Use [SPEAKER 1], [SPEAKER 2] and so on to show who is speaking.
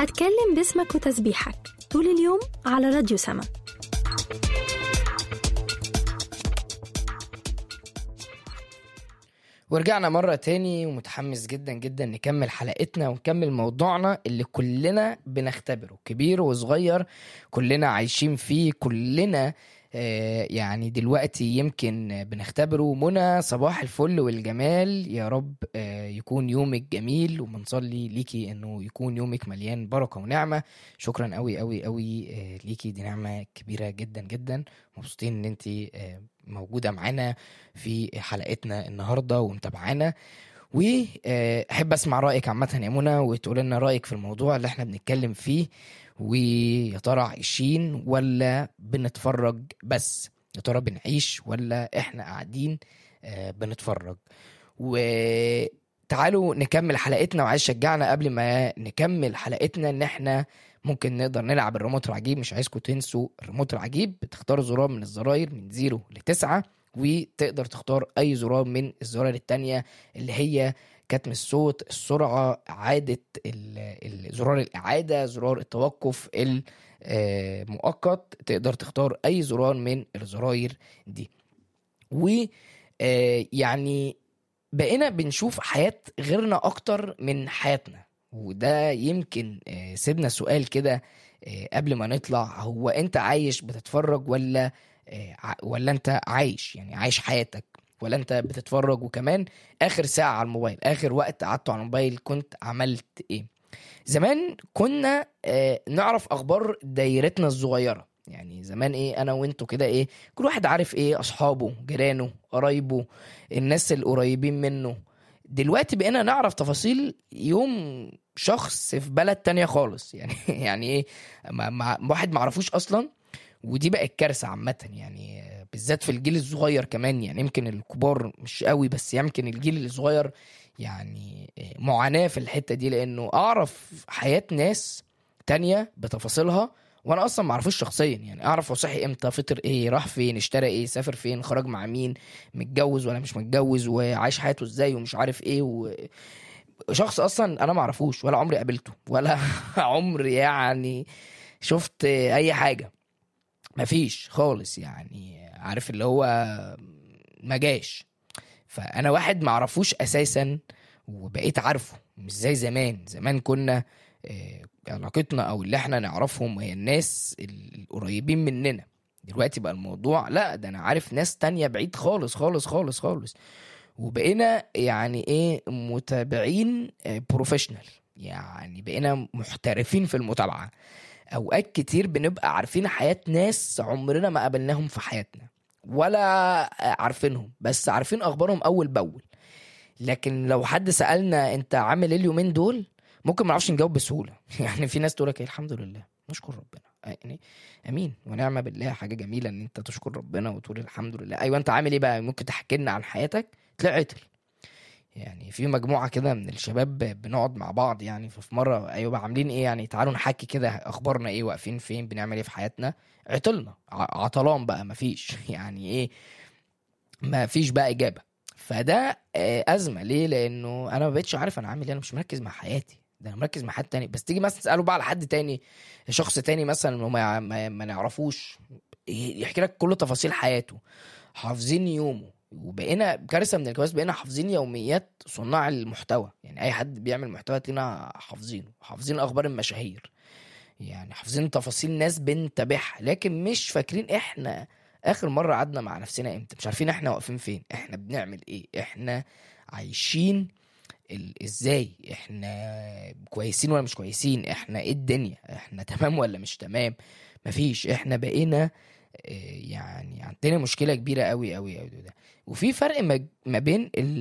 [SPEAKER 1] هتكلم باسمك وتسبيحك طول اليوم على راديو سما
[SPEAKER 2] ورجعنا مرة تاني ومتحمس جدا جدا نكمل حلقتنا ونكمل موضوعنا اللي كلنا بنختبره كبير وصغير كلنا عايشين فيه كلنا آه، يعني دلوقتي يمكن بنختبره منى صباح الفل والجمال يا رب آه، يكون يومك جميل وبنصلي ليكي انه يكون يومك مليان بركة ونعمة شكرا قوي قوي قوي آه، ليكي دي نعمة كبيرة جدا جدا مبسوطين ان انت موجودة معانا في حلقتنا النهارده ومتابعانا واحب اسمع رايك عامه يا منى وتقول لنا رايك في الموضوع اللي احنا بنتكلم فيه ويا ترى عايشين ولا بنتفرج بس يا ترى بنعيش ولا احنا قاعدين آه، بنتفرج وتعالوا نكمل حلقتنا وعايز شجعنا قبل ما نكمل حلقتنا ان احنا ممكن نقدر نلعب الريموت العجيب مش عايزكم تنسوا الريموت العجيب بتختاروا زرار من الزراير من زيرو لتسعة وتقدر تختار اي زرار من الزراير التانية اللي هي كتم الصوت السرعة إعادة ال- ال- زرار الإعادة زرار التوقف المؤقت تقدر تختار أي زرار من الزراير دي و آه، يعني بقينا بنشوف حياة غيرنا أكتر من حياتنا وده يمكن آه، سيبنا سؤال كده آه، قبل ما نطلع هو أنت عايش بتتفرج ولا آه، ع- ولا أنت عايش يعني عايش حياتك ولا أنت بتتفرج وكمان اخر ساعه على الموبايل اخر وقت قعدته على الموبايل كنت عملت ايه زمان كنا آه، نعرف اخبار دايرتنا الصغيره يعني زمان ايه انا وانتوا كده ايه كل واحد عارف ايه اصحابه جيرانه قرايبه الناس القريبين منه دلوقتي بقينا نعرف تفاصيل يوم شخص في بلد تانية خالص يعني يعني ايه ما ما واحد معرفوش اصلا ودي بقت كارثه عامه يعني آه، بالذات في الجيل الصغير كمان يعني يمكن الكبار مش قوي بس يمكن الجيل الصغير يعني آه، معاناه في الحته دي لانه اعرف حياه ناس تانية بتفاصيلها وانا اصلا ما اعرفوش شخصيا يعني اعرف هو صحي امتى فطر ايه راح فين اشترى ايه سافر فين خرج مع مين متجوز ولا مش متجوز وعايش حياته ازاي ومش عارف ايه و... شخص اصلا انا ما اعرفوش ولا عمري قابلته ولا عمري يعني شفت اي حاجه مفيش خالص يعني عارف اللي هو ما جاش فانا واحد ما اعرفوش اساسا وبقيت عارفه مش زي زمان زمان كنا آه، علاقتنا او اللي احنا نعرفهم هي الناس القريبين مننا دلوقتي بقى الموضوع لا ده انا عارف ناس تانية بعيد خالص خالص خالص خالص وبقينا يعني ايه متابعين بروفيشنال يعني بقينا محترفين في المتابعه اوقات كتير بنبقى عارفين حياة ناس عمرنا ما قابلناهم في حياتنا ولا عارفينهم بس عارفين اخبارهم اول باول لكن لو حد سالنا انت عامل ايه اليومين دول ممكن ما نعرفش نجاوب بسهوله يعني في ناس تقول لك الحمد لله نشكر ربنا يعني امين ونعمه بالله حاجه جميله ان انت تشكر ربنا وتقول الحمد لله ايوه انت عامل ايه بقى ممكن تحكي لنا عن حياتك تلاقي عطل يعني في مجموعه كده من الشباب بنقعد مع بعض يعني ففي مره ايوه بقى عاملين ايه يعني تعالوا نحكي كده اخبارنا ايه واقفين فين بنعمل ايه في حياتنا عطلنا ع- عطلان بقى مفيش يعني ايه مفيش بقى اجابه فده آه، ازمه ليه لانه انا ما بقتش عارف انا عامل ايه انا مش مركز مع حياتي ده انا مركز مع حد تاني بس تيجي مثلا تساله بقى على حد تاني شخص تاني مثلا ما, ما, ما نعرفوش يحكي لك كل تفاصيل حياته حافظين يومه وبقينا كارثه من الكوارث بقينا حافظين يوميات صناع المحتوى يعني اي حد بيعمل محتوى تلاقينا حافظينه حافظين اخبار المشاهير يعني حافظين تفاصيل ناس بنتابعها لكن مش فاكرين احنا اخر مره قعدنا مع نفسنا امتى مش عارفين احنا واقفين فين احنا بنعمل ايه احنا عايشين ال- ازاي احنا كويسين ولا مش كويسين احنا ايه الدنيا احنا تمام ولا مش تمام مفيش احنا بقينا آه، يعني عندنا مشكله كبيره قوي قوي قوي ده وفي فرق ما ما بين ال